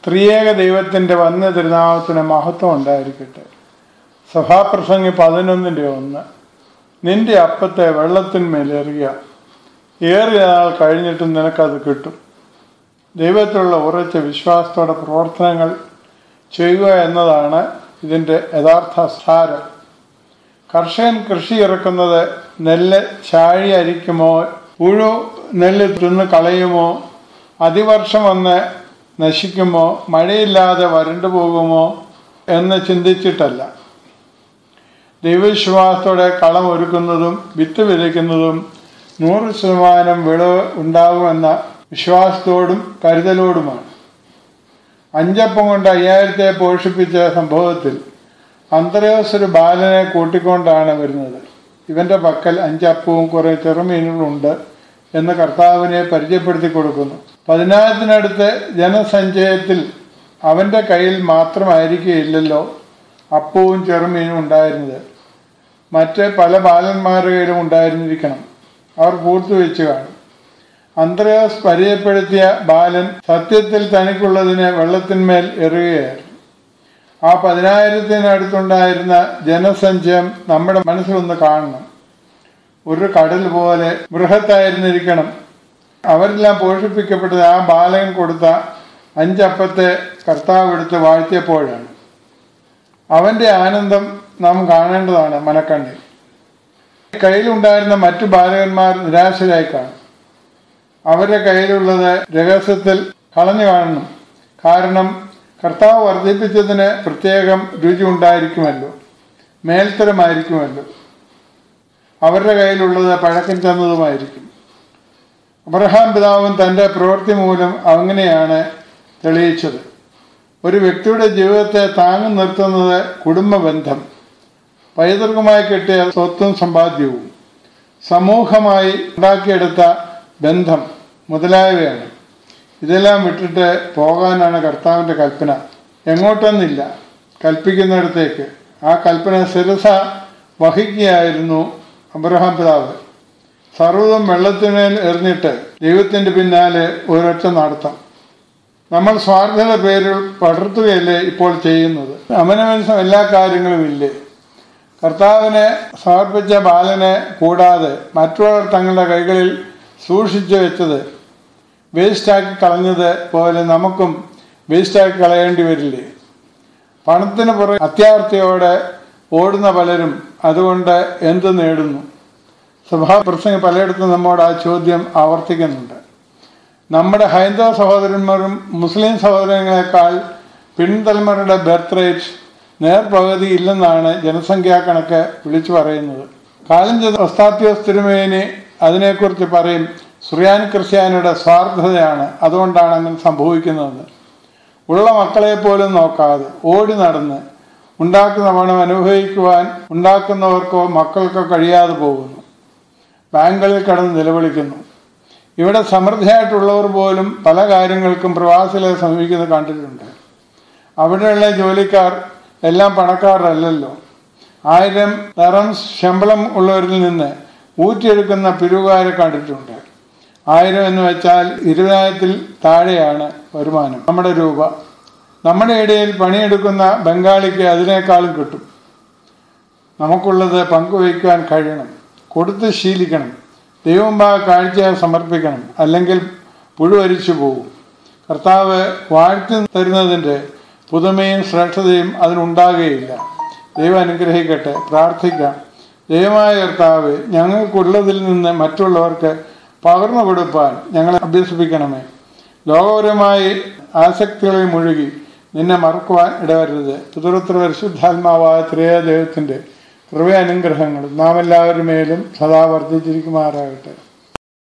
ത്രിയേക ദൈവത്തിൻ്റെ വന്യ തിരുനാമത്തിന് മഹത്വം ഉണ്ടായിരിക്കട്ടെ സഭാപ്രസംഗി പതിനൊന്നിൻ്റെ ഒന്ന് നിന്റെ അപ്പത്തെ വെള്ളത്തിന്മേലെറിയ ഏറിയ നാൾ കഴിഞ്ഞിട്ടും നിനക്കത് കിട്ടും ദൈവത്തിലുള്ള ഉറച്ച വിശ്വാസത്തോടെ പ്രവർത്തനങ്ങൾ ചെയ്യുക എന്നതാണ് ഇതിൻ്റെ യഥാർത്ഥ സാരം കർഷകൻ കൃഷി ഇറക്കുന്നത് നെല്ല് ചാഴി അരിക്കുമോ പുഴു നെല്ല് തിന്ന് കളയുമോ അതിവർഷം വന്ന് നശിക്കുമോ മഴയില്ലാതെ വരണ്ടു പോകുമോ എന്ന് ചിന്തിച്ചിട്ടല്ല ദൈവവിശ്വാസത്തോടെ കളം ഒരുക്കുന്നതും വിത്ത് വിതയ്ക്കുന്നതും നൂറ് ശതമാനം വിളവ് ഉണ്ടാകുമെന്ന വിശ്വാസത്തോടും കരുതലോടുമാണ് അഞ്ചപ്പം കൊണ്ട് അയ്യായിരത്തെ പോഷിപ്പിച്ച സംഭവത്തിൽ അന്തരയോസ് ഒരു ബാലനെ കൂട്ടിക്കൊണ്ടാണ് വരുന്നത് ഇവന്റെ പക്കൽ അഞ്ചപ്പവും കുറെ ചെറുമീനുകളുണ്ട് എന്ന് കർത്താവിനെ പരിചയപ്പെടുത്തി കൊടുക്കുന്നു പതിനായിരത്തിനടുത്ത് ജനസഞ്ചയത്തിൽ അവന്റെ കയ്യിൽ മാത്രമായിരിക്കുകയില്ലല്ലോ അപ്പവും ചെറുമീനും ഉണ്ടായിരുന്നത് മറ്റ് പല ബാലന്മാരുടെ കയ്യിലും ഉണ്ടായിരുന്നിരിക്കണം അവർ പൂർത്തിവെച്ച് കാണും അന്ത്രയോസ് പരിചയപ്പെടുത്തിയ ബാലൻ സത്യത്തിൽ തനിക്കുള്ളതിനെ വെള്ളത്തിന്മേൽ എറിയുകയായിരുന്നു ആ പതിനായിരത്തിനടുത്തുണ്ടായിരുന്ന ജനസഞ്ചയം നമ്മുടെ മനസ്സിലൊന്ന് കാണണം ഒരു കടൽ പോലെ ബൃഹത്തായിരുന്നിരിക്കണം അവരെല്ലാം പോഷിപ്പിക്കപ്പെട്ടത് ആ ബാലകൻ കൊടുത്ത അഞ്ചപ്പത്തെ കർത്താവ് എടുത്ത് വാഴ്ത്തിയപ്പോഴാണ് അവന്റെ ആനന്ദം നാം കാണേണ്ടതാണ് മനക്കണ്ണിൽ കയ്യിലുണ്ടായിരുന്ന മറ്റു ബാലകന്മാർ നിരാശരായി കാണും അവരുടെ കയ്യിലുള്ളത് രഹസ്യത്തിൽ കളഞ്ഞു കാണണം കാരണം കർത്താവ് വർദ്ധിപ്പിച്ചതിന് പ്രത്യേകം രുചി ഉണ്ടായിരിക്കുമല്ലോ മേൽത്തരമായിരിക്കുമല്ലോ അവരുടെ കയ്യിലുള്ളത് പഴക്കം ചെന്നതുമായിരിക്കും അബ്രഹാം പിതാവും തൻ്റെ പ്രവൃത്തി മൂലം അങ്ങനെയാണ് തെളിയിച്ചത് ഒരു വ്യക്തിയുടെ ജീവിതത്തെ താങ്ങി നിർത്തുന്നത് കുടുംബ ബന്ധം പൈതൃകമായി കിട്ടിയ സ്വത്തും സമ്പാദ്യവും സമൂഹമായി ഉണ്ടാക്കിയെടുത്ത ബന്ധം മുതലായവയാണ് ഇതെല്ലാം വിട്ടിട്ട് പോകാനാണ് കർത്താവിൻ്റെ കൽപ്പന എങ്ങോട്ടെന്നില്ല കൽപ്പിക്കുന്നിടത്തേക്ക് ആ കൽപ്പന ശിരസ വഹിക്കുകയായിരുന്നു അബ്രഹാം പിതാവ് സർവ്വതും വെള്ളത്തിന്മേൽ എറിഞ്ഞിട്ട് ദൈവത്തിൻ്റെ പിന്നാലെ ഒരൊറ്റ നടത്തം നമ്മൾ സ്വാർത്ഥത പേരിൽ പടർത്തുകയല്ലേ ഇപ്പോൾ ചെയ്യുന്നത് അമനമനസം എല്ലാ കാര്യങ്ങളും ഇല്ലേ കർത്താവിനെ സമർപ്പിച്ച ബാലനെ കൂടാതെ മറ്റുള്ളവർ തങ്ങളുടെ കൈകളിൽ സൂക്ഷിച്ചു വെച്ചത് വേസ്റ്റാക്കി കളഞ്ഞത് പോലെ നമുക്കും വേസ്റ്റാക്കി കളയേണ്ടി വരില്ലേ പണത്തിന് പുറകെ അത്യാർത്ഥിയോടെ ഓടുന്ന പലരും അതുകൊണ്ട് എന്ത് നേടുന്നു സഭാപ്രസംഗം പലയിടത്തും നമ്മോട് ആ ചോദ്യം ആവർത്തിക്കുന്നുണ്ട് നമ്മുടെ ഹൈന്ദവ സഹോദരന്മാരും മുസ്ലിം സഹോദരങ്ങളെക്കാൾ പിൻതലമുറയുടെ ബർത്ത് റേറ്റ് നേർപകുതി ഇല്ലെന്നാണ് ജനസംഖ്യാ കണക്ക് വിളിച്ചു പറയുന്നത് കാലം ചെയ്ത ഒസ്താത്യോസ് തിരുമേനി അതിനെക്കുറിച്ച് പറയും സുറിയാൻ ക്രിസ്ത്യാനിയുടെ സ്വാർത്ഥതയാണ് അതുകൊണ്ടാണ് അങ്ങനെ സംഭവിക്കുന്നതെന്ന് ഉള്ള മക്കളെ പോലും നോക്കാതെ ഓടി നടന്ന് ഉണ്ടാക്കുന്ന പണം അനുഭവിക്കുവാൻ ഉണ്ടാക്കുന്നവർക്കോ മക്കൾക്കോ കഴിയാതെ പോകുന്നു ബാങ്കുകളിൽ കടന്ന് നിലവിളിക്കുന്നു ഇവിടെ സമൃദ്ധിയായിട്ടുള്ളവർ പോലും പല കാര്യങ്ങൾക്കും പ്രവാസികളെ സമീപിക്കുന്നത് കണ്ടിട്ടുണ്ട് അവിടെയുള്ള ജോലിക്കാർ എല്ലാം പണക്കാരല്ലല്ലോ ആയിരം തരം ശമ്പളം ഉള്ളവരിൽ നിന്ന് ഊറ്റിയെടുക്കുന്ന പിരിവുകാരെ കണ്ടിട്ടുണ്ട് ആയിരം എന്ന് വെച്ചാൽ ഇരുപതിനായിരത്തിൽ താഴെയാണ് വരുമാനം നമ്മുടെ രൂപ നമ്മുടെ ഇടയിൽ പണിയെടുക്കുന്ന ബംഗാളിക്ക് അതിനേക്കാളും കിട്ടും നമുക്കുള്ളത് പങ്കുവയ്ക്കുവാൻ കഴിയണം കൊടുത്ത് ശീലിക്കണം ദൈവമ്പാ കാഴ്ച സമർപ്പിക്കണം അല്ലെങ്കിൽ പുഴുവരിച്ചു പോകും കർത്താവ് വാഴ്ത്തി തരുന്നതിൻ്റെ പുതുമയും ശ്രേഷ്ഠതയും അതിനുണ്ടാകുകയില്ല ദൈവം അനുഗ്രഹിക്കട്ടെ പ്രാർത്ഥിക്കാം ദൈവമായ കർത്താവ് ഞങ്ങൾക്കുള്ളതിൽ നിന്ന് മറ്റുള്ളവർക്ക് പകർന്നു കൊടുപ്പാൻ ഞങ്ങളെ അഭ്യസിപ്പിക്കണമേ ലോകപരമായി ആസക്തികളിൽ മുഴുകി നിന്നെ മറക്കുവാൻ ഇടവരരുത് പിതൃത്ര പരിശുദ്ധാത്മാവായ ത്രേയ ദൈവത്തിൻ്റെ കൃപ അനുഗ്രഹങ്ങൾ നാം എല്ലാവരുടെ മേലും സദാ വർദ്ധിച്ചിരിക്കുമാറാകട്ടെ